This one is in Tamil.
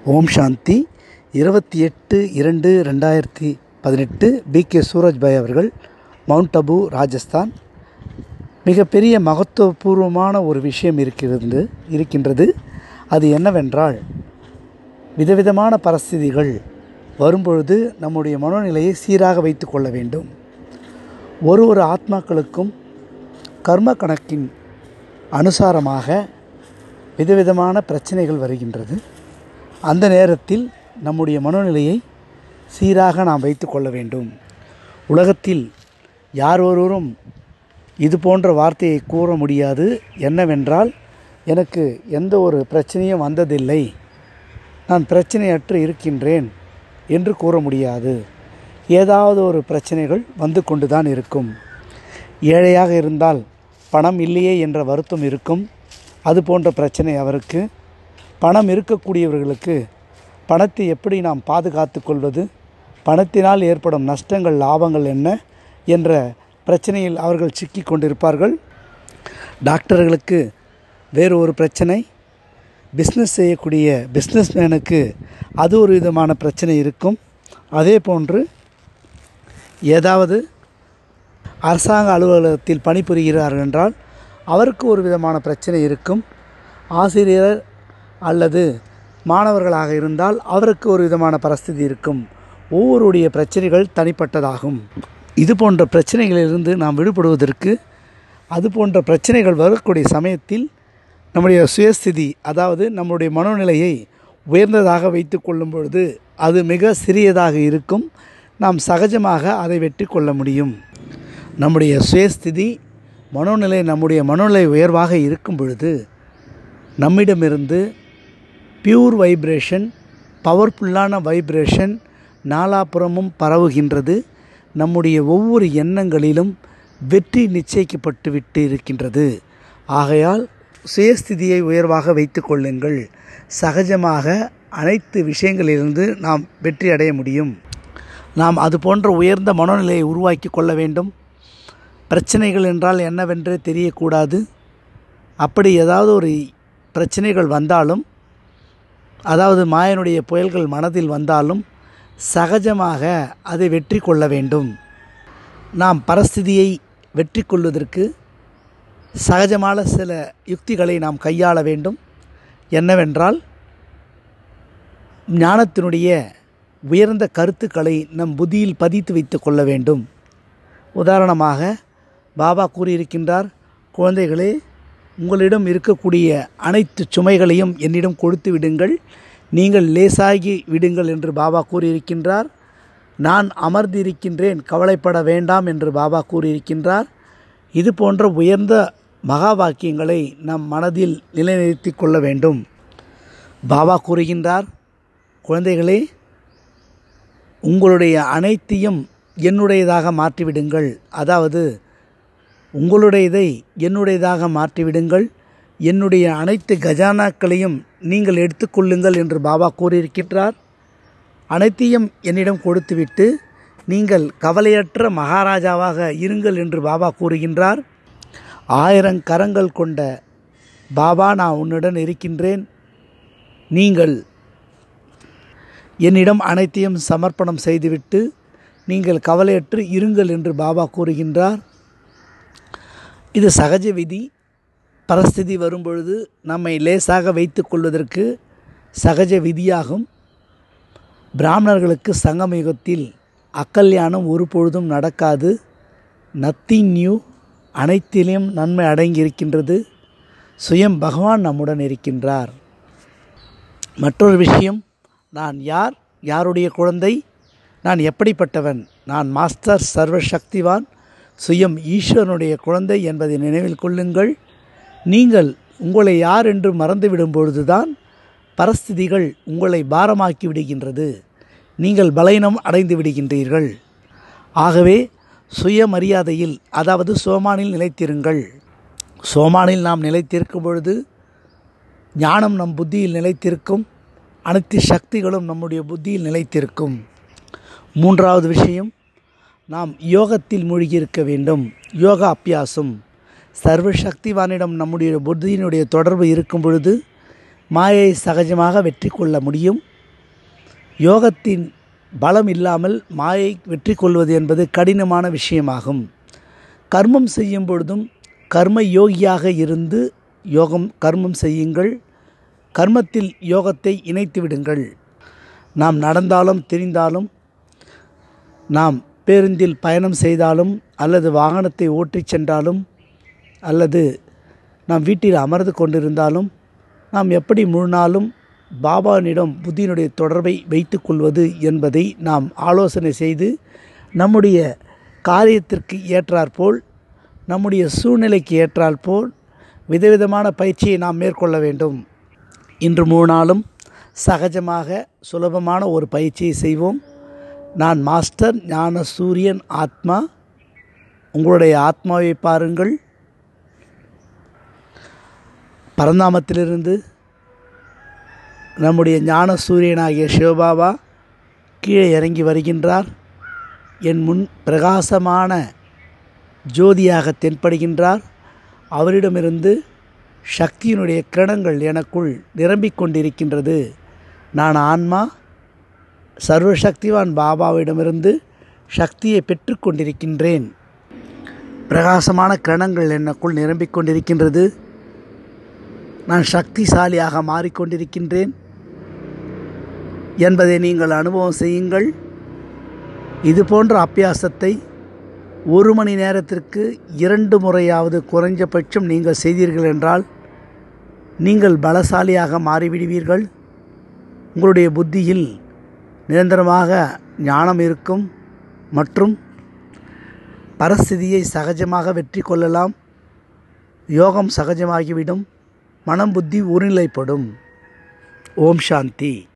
ஓம் சாந்தி இருபத்தி எட்டு இரண்டு ரெண்டாயிரத்தி பதினெட்டு பி கே சூரஜ்பாய் அவர்கள் மவுண்ட் அபு ராஜஸ்தான் மிகப்பெரிய மகத்துவபூர்வமான ஒரு விஷயம் இருக்கிறது இருக்கின்றது அது என்னவென்றால் விதவிதமான பரிஸ்திதிகள் வரும்பொழுது நம்முடைய மனோநிலையை சீராக வைத்து கொள்ள வேண்டும் ஒரு ஒரு ஆத்மாக்களுக்கும் கர்ம கணக்கின் அனுசாரமாக விதவிதமான பிரச்சனைகள் வருகின்றது அந்த நேரத்தில் நம்முடைய மனோநிலையை சீராக நாம் வைத்து கொள்ள வேண்டும் உலகத்தில் யார் ஒருவரும் இது போன்ற வார்த்தையை கூற முடியாது என்னவென்றால் எனக்கு எந்த ஒரு பிரச்சனையும் வந்ததில்லை நான் பிரச்சனையற்று இருக்கின்றேன் என்று கூற முடியாது ஏதாவது ஒரு பிரச்சனைகள் வந்து கொண்டு தான் இருக்கும் ஏழையாக இருந்தால் பணம் இல்லையே என்ற வருத்தம் இருக்கும் அது போன்ற பிரச்சனை அவருக்கு பணம் இருக்கக்கூடியவர்களுக்கு பணத்தை எப்படி நாம் பாதுகாத்து கொள்வது பணத்தினால் ஏற்படும் நஷ்டங்கள் லாபங்கள் என்ன என்ற பிரச்சனையில் அவர்கள் சிக்கி கொண்டிருப்பார்கள் டாக்டர்களுக்கு வேறு ஒரு பிரச்சனை பிஸ்னஸ் செய்யக்கூடிய பிஸ்னஸ் மேனுக்கு அது ஒரு விதமான பிரச்சனை இருக்கும் அதே போன்று ஏதாவது அரசாங்க அலுவலகத்தில் பணிபுரிகிறார்கள் என்றால் அவருக்கு ஒரு விதமான பிரச்சனை இருக்கும் ஆசிரியர் அல்லது மாணவர்களாக இருந்தால் அவருக்கு ஒரு விதமான பரிஸ்திதி இருக்கும் ஒவ்வொருடைய பிரச்சனைகள் தனிப்பட்டதாகும் இது போன்ற பிரச்சனைகளிலிருந்து நாம் விடுபடுவதற்கு அது போன்ற பிரச்சனைகள் வரக்கூடிய சமயத்தில் நம்முடைய சுயஸ்திதி அதாவது நம்முடைய மனோநிலையை உயர்ந்ததாக வைத்து கொள்ளும் பொழுது அது மிக சிறியதாக இருக்கும் நாம் சகஜமாக அதை வெற்றி கொள்ள முடியும் நம்முடைய சுயஸ்திதி மனோநிலை நம்முடைய மனோநிலை உயர்வாக இருக்கும் பொழுது நம்மிடமிருந்து பியூர் வைப்ரேஷன் பவர்ஃபுல்லான வைப்ரேஷன் நாலாபுறமும் பரவுகின்றது நம்முடைய ஒவ்வொரு எண்ணங்களிலும் வெற்றி நிச்சயிக்கப்பட்டு விட்டு இருக்கின்றது ஆகையால் சுயஸ்திதியை உயர்வாக வைத்து கொள்ளுங்கள் சகஜமாக அனைத்து விஷயங்களிலிருந்து நாம் வெற்றி அடைய முடியும் நாம் அது போன்ற உயர்ந்த மனோநிலையை உருவாக்கி கொள்ள வேண்டும் பிரச்சனைகள் என்றால் என்னவென்றே தெரியக்கூடாது அப்படி ஏதாவது ஒரு பிரச்சனைகள் வந்தாலும் அதாவது மாயனுடைய புயல்கள் மனதில் வந்தாலும் சகஜமாக அதை வெற்றி கொள்ள வேண்டும் நாம் பரஸ்திதியை வெற்றி கொள்வதற்கு சகஜமான சில யுக்திகளை நாம் கையாள வேண்டும் என்னவென்றால் ஞானத்தினுடைய உயர்ந்த கருத்துக்களை நம் புத்தியில் பதித்து வைத்து கொள்ள வேண்டும் உதாரணமாக பாபா கூறியிருக்கின்றார் குழந்தைகளே உங்களிடம் இருக்கக்கூடிய அனைத்து சுமைகளையும் என்னிடம் கொடுத்து விடுங்கள் நீங்கள் லேசாகி விடுங்கள் என்று பாபா கூறியிருக்கின்றார் நான் அமர்ந்திருக்கின்றேன் கவலைப்பட வேண்டாம் என்று பாபா கூறியிருக்கின்றார் இது போன்ற உயர்ந்த மகா வாக்கியங்களை நம் மனதில் நிலைநிறுத்தி கொள்ள வேண்டும் பாபா கூறுகின்றார் குழந்தைகளே உங்களுடைய அனைத்தையும் என்னுடையதாக மாற்றிவிடுங்கள் அதாவது உங்களுடையதை என்னுடையதாக மாற்றிவிடுங்கள் என்னுடைய அனைத்து கஜானாக்களையும் நீங்கள் எடுத்துக்கொள்ளுங்கள் என்று பாபா கூறியிருக்கின்றார் அனைத்தையும் என்னிடம் கொடுத்துவிட்டு நீங்கள் கவலையற்ற மகாராஜாவாக இருங்கள் என்று பாபா கூறுகின்றார் ஆயிரம் கரங்கள் கொண்ட பாபா நான் உன்னுடன் இருக்கின்றேன் நீங்கள் என்னிடம் அனைத்தையும் சமர்ப்பணம் செய்துவிட்டு நீங்கள் கவலையற்று இருங்கள் என்று பாபா கூறுகின்றார் இது சகஜ விதி பரஸ்திதி வரும்பொழுது நம்மை லேசாக வைத்து கொள்வதற்கு சகஜ விதியாகும் பிராமணர்களுக்கு சங்கம யுகத்தில் அக்கல்யாணம் ஒரு பொழுதும் நடக்காது நத்திங் நியூ அனைத்திலும் நன்மை அடங்கியிருக்கின்றது சுயம் பகவான் நம்முடன் இருக்கின்றார் மற்றொரு விஷயம் நான் யார் யாருடைய குழந்தை நான் எப்படிப்பட்டவன் நான் மாஸ்டர் சர்வ சக்திவான் சுயம் ஈஸ்வரனுடைய குழந்தை என்பதை நினைவில் கொள்ளுங்கள் நீங்கள் உங்களை யார் என்று மறந்துவிடும் பொழுதுதான் பரஸ்திதிகள் உங்களை பாரமாக்கி விடுகின்றது நீங்கள் பலைனம் அடைந்து விடுகின்றீர்கள் ஆகவே சுயமரியாதையில் அதாவது சோமானில் நிலைத்திருங்கள் சோமானில் நாம் நிலைத்திருக்கும் பொழுது ஞானம் நம் புத்தியில் நிலைத்திருக்கும் அனைத்து சக்திகளும் நம்முடைய புத்தியில் நிலைத்திருக்கும் மூன்றாவது விஷயம் நாம் யோகத்தில் மூழ்கியிருக்க வேண்டும் யோகா அபியாசம் சர்வ சக்திவானிடம் நம்முடைய புத்தியினுடைய தொடர்பு இருக்கும் பொழுது மாயை சகஜமாக வெற்றி கொள்ள முடியும் யோகத்தின் பலம் இல்லாமல் மாயை வெற்றி கொள்வது என்பது கடினமான விஷயமாகும் கர்மம் செய்யும் பொழுதும் கர்ம யோகியாக இருந்து யோகம் கர்மம் செய்யுங்கள் கர்மத்தில் யோகத்தை இணைத்து விடுங்கள் நாம் நடந்தாலும் திரிந்தாலும் நாம் பேருந்தில் பயணம் செய்தாலும் அல்லது வாகனத்தை ஓட்டிச் சென்றாலும் அல்லது நாம் வீட்டில் அமர்ந்து கொண்டிருந்தாலும் நாம் எப்படி முழு நாளும் பாபாவினிடம் புத்தியினுடைய தொடர்பை வைத்து கொள்வது என்பதை நாம் ஆலோசனை செய்து நம்முடைய காரியத்திற்கு ஏற்றாற்போல் நம்முடைய சூழ்நிலைக்கு ஏற்றாற்போல் விதவிதமான பயிற்சியை நாம் மேற்கொள்ள வேண்டும் இன்று மூணு நாளும் சகஜமாக சுலபமான ஒரு பயிற்சியை செய்வோம் நான் மாஸ்டர் ஞான சூரியன் ஆத்மா உங்களுடைய ஆத்மாவை பாருங்கள் பரந்தாமத்திலிருந்து நம்முடைய ஞான சூரியனாகிய சிவபாபா கீழே இறங்கி வருகின்றார் என் முன் பிரகாசமான ஜோதியாக தென்படுகின்றார் அவரிடமிருந்து சக்தியினுடைய கிரணங்கள் எனக்குள் நிரம்பிக் கொண்டிருக்கின்றது நான் ஆன்மா சர்வசக்திவான் பாபாவிடமிருந்து சக்தியை பெற்றுக்கொண்டிருக்கின்றேன் பிரகாசமான கிரணங்கள் எனக்குள் நிரம்பிக் கொண்டிருக்கின்றது நான் சக்திசாலியாக மாறிக்கொண்டிருக்கின்றேன் என்பதை நீங்கள் அனுபவம் செய்யுங்கள் இது போன்ற அபியாசத்தை ஒரு மணி நேரத்திற்கு இரண்டு முறையாவது குறைஞ்சபட்சம் நீங்கள் செய்தீர்கள் என்றால் நீங்கள் பலசாலியாக மாறிவிடுவீர்கள் உங்களுடைய புத்தியில் நிரந்தரமாக ஞானம் இருக்கும் மற்றும் பரஸ்திதியை சகஜமாக வெற்றி கொள்ளலாம் யோகம் சகஜமாகிவிடும் மனம் புத்தி ஒருநிலைப்படும் ஓம் சாந்தி